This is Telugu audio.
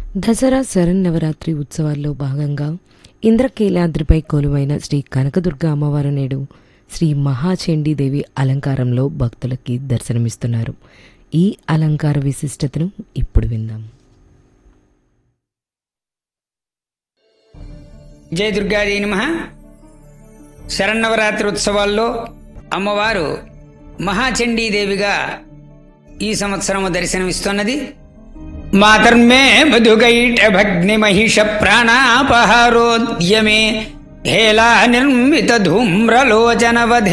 దసరా శరన్నవరాత్రి ఉత్సవాల్లో భాగంగా ఇంద్రకీలాద్రిపై కొలువైన శ్రీ కనకదుర్గ అమ్మవారు నేడు శ్రీ మహాచండీదేవి అలంకారంలో భక్తులకి దర్శనమిస్తున్నారు ఈ అలంకార విశిష్టతను ఇప్పుడు విందాం జయ దుర్గాజీ నమ శరన్నవరాత్రి ఉత్సవాల్లో అమ్మవారు మహాచండీదేవిగా ఈ సంవత్సరము దర్శనమిస్తున్నది మాతర్మే మధుగైట భగ్ని మహిష ప్రాణాపహారోద్యమే హేలా నిర్మిత ధూమ్రలోచన